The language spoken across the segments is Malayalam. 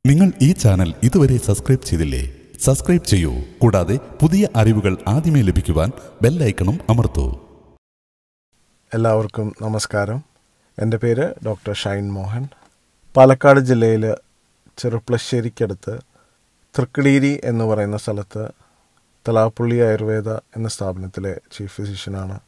നിങ്ങൾ ഈ ചാനൽ ഇതുവരെ സബ്സ്ക്രൈബ് ചെയ്തില്ലേ സബ്സ്ക്രൈബ് ചെയ്യൂ കൂടാതെ പുതിയ അറിവുകൾ ആദ്യമേ ലഭിക്കുവാൻ ബെല്ലൈക്കണും അമർത്തൂ എല്ലാവർക്കും നമസ്കാരം എൻ്റെ പേര് ഡോക്ടർ ഷൈൻ മോഹൻ പാലക്കാട് ജില്ലയിൽ ചെറുപ്ലശ്ശേരിക്കടുത്ത് തൃക്കടീരി എന്ന് പറയുന്ന സ്ഥലത്ത് തലാപ്പുള്ളി ആയുർവേദ എന്ന സ്ഥാപനത്തിലെ ചീഫ് ഫിസിഷ്യനാണ്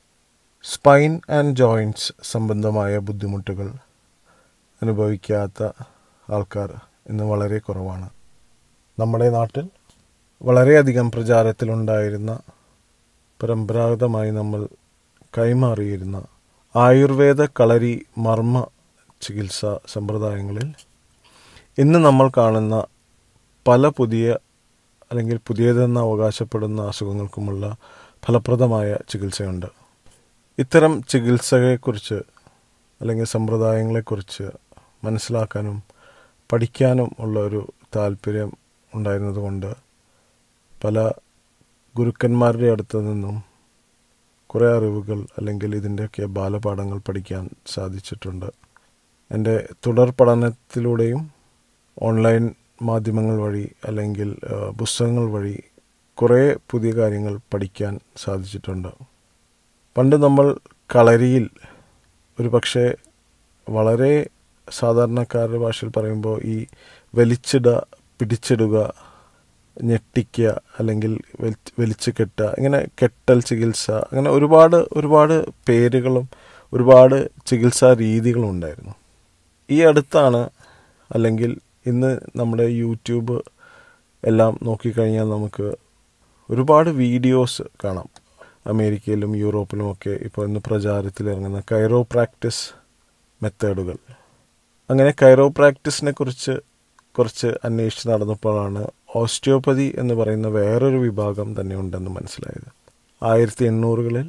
സ്പൈൻ ആൻഡ് ജോയിൻറ്റ്സ് സംബന്ധമായ ബുദ്ധിമുട്ടുകൾ അനുഭവിക്കാത്ത ആൾക്കാർ ഇന്ന് വളരെ കുറവാണ് നമ്മുടെ നാട്ടിൽ വളരെയധികം പ്രചാരത്തിലുണ്ടായിരുന്ന പരമ്പരാഗതമായി നമ്മൾ കൈമാറിയിരുന്ന ആയുർവേദ കളരി മർമ്മ ചികിത്സാ സമ്പ്രദായങ്ങളിൽ ഇന്ന് നമ്മൾ കാണുന്ന പല പുതിയ അല്ലെങ്കിൽ പുതിയതെന്ന് അവകാശപ്പെടുന്ന അസുഖങ്ങൾക്കുമുള്ള ഫലപ്രദമായ ചികിത്സയുണ്ട് ഇത്തരം ചികിത്സയെക്കുറിച്ച് അല്ലെങ്കിൽ സമ്പ്രദായങ്ങളെക്കുറിച്ച് മനസ്സിലാക്കാനും പഠിക്കാനും ഉള്ള ഒരു താല്പര്യം ഉണ്ടായിരുന്നതുകൊണ്ട് പല ഗുരുക്കന്മാരുടെ അടുത്ത് നിന്നും കുറേ അറിവുകൾ അല്ലെങ്കിൽ ഇതിൻ്റെയൊക്കെ ബാലപാഠങ്ങൾ പഠിക്കാൻ സാധിച്ചിട്ടുണ്ട് എൻ്റെ തുടർ പഠനത്തിലൂടെയും ഓൺലൈൻ മാധ്യമങ്ങൾ വഴി അല്ലെങ്കിൽ ആ, പുസ്തകങ്ങൾ വഴി കുറേ പുതിയ കാര്യങ്ങൾ പഠിക്കാൻ സാധിച്ചിട്ടുണ്ട് പണ്ട് നമ്മൾ കളരിയിൽ ഒരു പക്ഷേ വളരെ സാധാരണക്കാരുടെ ഭാഷയിൽ പറയുമ്പോൾ ഈ വലിച്ചിട പിടിച്ചിടുക ഞെട്ടിക്കുക അല്ലെങ്കിൽ വലി- വലിച്ചു കെട്ടുക ഇങ്ങനെ കെട്ടൽ ചികിത്സ അങ്ങനെ ഒരുപാട് ഒരുപാട് പേരുകളും ഒരുപാട് ചികിത്സാ രീതികളും ഉണ്ടായിരുന്നു ഈ അടുത്താണ് അല്ലെങ്കിൽ ഇന്ന് നമ്മുടെ യൂട്യൂബ് എല്ലാം നോക്കിക്കഴിഞ്ഞാൽ നമുക്ക് ഒരുപാട് വീഡിയോസ് കാണാം അമേരിക്കയിലും യൂറോപ്പിലുമൊക്കെ ഇപ്പോൾ ഇന്ന് പ്രചാരത്തിൽ ഇറങ്ങുന്ന കൈറോ പ്രാക്ടീസ് മെത്തേഡുകൾ അങ്ങനെ കൈറോ പ്രാക്ടീസിനെ കുറിച്ച് കുറച്ച് അന്വേഷിച്ച് നടന്നപ്പോഴാണ് ഓസ്റ്റിയോപ്പതി എന്ന് പറയുന്ന വേറൊരു വിഭാഗം തന്നെ ഉണ്ടെന്ന് മനസ്സിലായത് ആയിരത്തി എണ്ണൂറുകളിൽ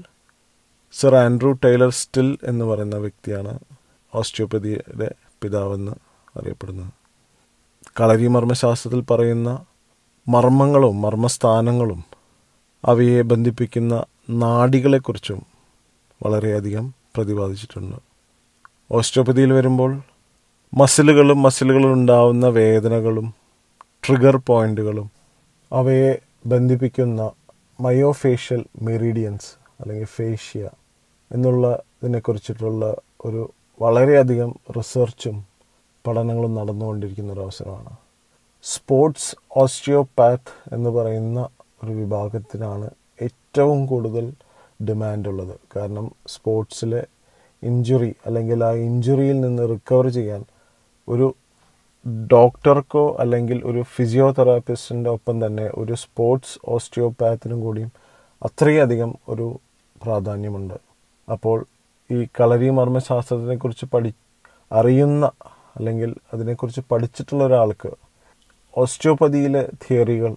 സർ ആൻഡ്രൂ ടൈലർ സ്റ്റിൽ എന്ന് പറയുന്ന വ്യക്തിയാണ് ഓസ്റ്റിയോപ്പതിയുടെ പിതാവെന്ന് അറിയപ്പെടുന്നത് കളരി മർമ്മശാസ്ത്രത്തിൽ പറയുന്ന മർമ്മങ്ങളും മർമ്മസ്ഥാനങ്ങളും അവയെ ബന്ധിപ്പിക്കുന്ന നാഡികളെക്കുറിച്ചും വളരെയധികം പ്രതിപാദിച്ചിട്ടുണ്ട് ഓസ്റ്റിയോപ്പതിയിൽ വരുമ്പോൾ മസിലുകളും മസിലുകളിൽ ഉണ്ടാവുന്ന വേദനകളും ട്രിഗർ പോയിന്റുകളും അവയെ ബന്ധിപ്പിക്കുന്ന മയോഫേഷ്യൽ മെറിഡിയൻസ് അല്ലെങ്കിൽ ഫേഷ്യ എന്നുള്ള ഇതിനെക്കുറിച്ചിട്ടുള്ള ഒരു വളരെയധികം റിസർച്ചും പഠനങ്ങളും നടന്നുകൊണ്ടിരിക്കുന്ന ഒരു അവസരമാണ് സ്പോർട്സ് ഓസ്റ്റിയോപാത്ത് എന്ന് പറയുന്ന ഒരു വിഭാഗത്തിനാണ് ഏറ്റവും കൂടുതൽ ഡിമാൻഡ് ഉള്ളത് കാരണം സ്പോർട്സിലെ ഇഞ്ചുറി അല്ലെങ്കിൽ ആ ഇഞ്ചുറിയിൽ നിന്ന് റിക്കവർ ചെയ്യാൻ ഒരു ഡോക്ടർക്കോ അല്ലെങ്കിൽ ഒരു ഫിസിയോതെറാപ്പിസ്റ്റിൻ്റെ ഒപ്പം തന്നെ ഒരു സ്പോർട്സ് ഓസ്റ്റിയോപാത്തിനും കൂടിയും അത്രയധികം ഒരു പ്രാധാന്യമുണ്ട് അപ്പോൾ ഈ കളരി മർമ്മശാസ്ത്രത്തിനെക്കുറിച്ച് പഠി അറിയുന്ന അല്ലെങ്കിൽ അതിനെക്കുറിച്ച് പഠിച്ചിട്ടുള്ള ഒരാൾക്ക് ഓസ്റ്റിയോപ്പതിയിലെ തിയറികൾ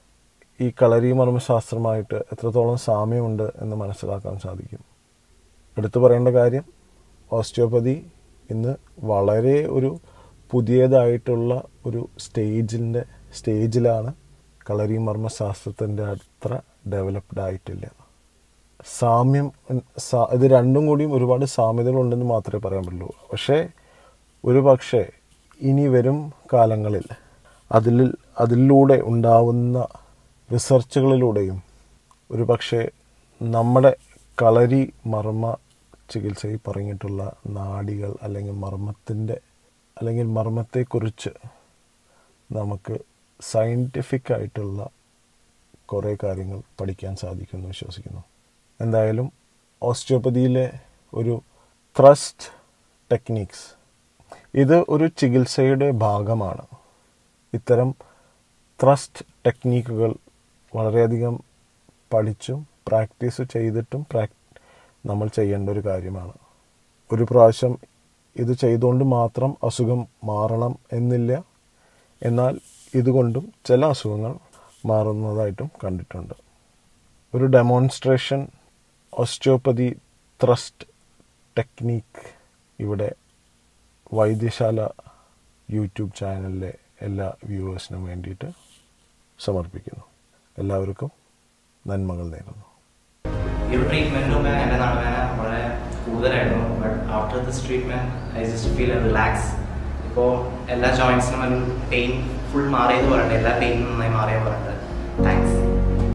ഈ കളരി മർമ്മശാസ്ത്രമായിട്ട് എത്രത്തോളം സാമ്യമുണ്ട് എന്ന് മനസ്സിലാക്കാൻ സാധിക്കും എടുത്തു പറയേണ്ട കാര്യം ഓസ്റ്റിയോപ്പതി ഇന്ന് വളരെ ഒരു പുതിയതായിട്ടുള്ള ഒരു സ്റ്റേജിൻ്റെ സ്റ്റേജിലാണ് കളരി മർമ്മശാസ്ത്രത്തിൻ്റെ അത്ര ഡെവലപ്ഡ് ആയിട്ടില്ല സാമ്യം സാ- ഇത് രണ്ടും കൂടിയും ഒരുപാട് സാമ്യതകളുണ്ടെന്ന് മാത്രമേ പറയാൻ പറ്റുള്ളൂ പക്ഷേ ഒരു പക്ഷേ ഇനി വരും കാലങ്ങളിൽ അതിൽ അതിലൂടെ ഉണ്ടാവുന്ന റിസർച്ചുകളിലൂടെയും ഒരു പക്ഷേ നമ്മുടെ കളരി മർമ്മ ചികിത്സയിൽ പറഞ്ഞിട്ടുള്ള നാഡികൾ അല്ലെങ്കിൽ മർമ്മത്തിൻ്റെ അല്ലെങ്കിൽ മർമ്മത്തെക്കുറിച്ച് നമുക്ക് സയൻറ്റിഫിക് ആയിട്ടുള്ള കുറേ കാര്യങ്ങൾ പഠിക്കാൻ സാധിക്കുമെന്ന് വിശ്വസിക്കുന്നു എന്തായാലും ഓസ്റ്റിയോപ്പതിയിലെ ഒരു ത്രസ്റ്റ് ടെക്നിക്സ് ഇത് ഒരു ചികിത്സയുടെ ഭാഗമാണ് ഇത്തരം ത്രസ്റ്റ് ടെക്നിക്കുകൾ വളരെയധികം പഠിച്ചും പ്രാക്ടീസ് ചെയ്തിട്ടും പ്രാക് നമ്മൾ ചെയ്യേണ്ട ഒരു കാര്യമാണ് ഒരു പ്രാവശ്യം ഇത് ചെയ്തുകൊണ്ട് മാത്രം അസുഖം മാറണം എന്നില്ല എന്നാൽ ഇതുകൊണ്ടും ചില അസുഖങ്ങൾ മാറുന്നതായിട്ടും കണ്ടിട്ടുണ്ട് ഒരു ഡെമോൺസ്ട്രേഷൻ ഓസ്റ്റിയോപ്പതി ത്രസ്റ്റ് ടെക്നീക്ക് ഇവിടെ വൈദ്യശാല യൂട്യൂബ് ചാനലിലെ എല്ലാ വ്യൂവേഴ്സിനും വേണ്ടിയിട്ട് സമർപ്പിക്കുന്നു എല്ലാവർക്കും നന്മകൾ നേരുന്നു ഈ ഒരു ട്രീറ്റ്മെന്റും എൻ്റെ നടുവേദന വളരെ കൂടുതലായിരുന്നു but after this treatment I just feel relax ഇപ്പോൾ എല്ലാ ജോയിൻസിനും ഒരു പെയിൻ ഫുൾ മാറിയത് പറയുന്നുണ്ട് എല്ലാ പെയിനും നന്നായി മാറിയ പറയുന്നുണ്ട് താങ്ക്സ്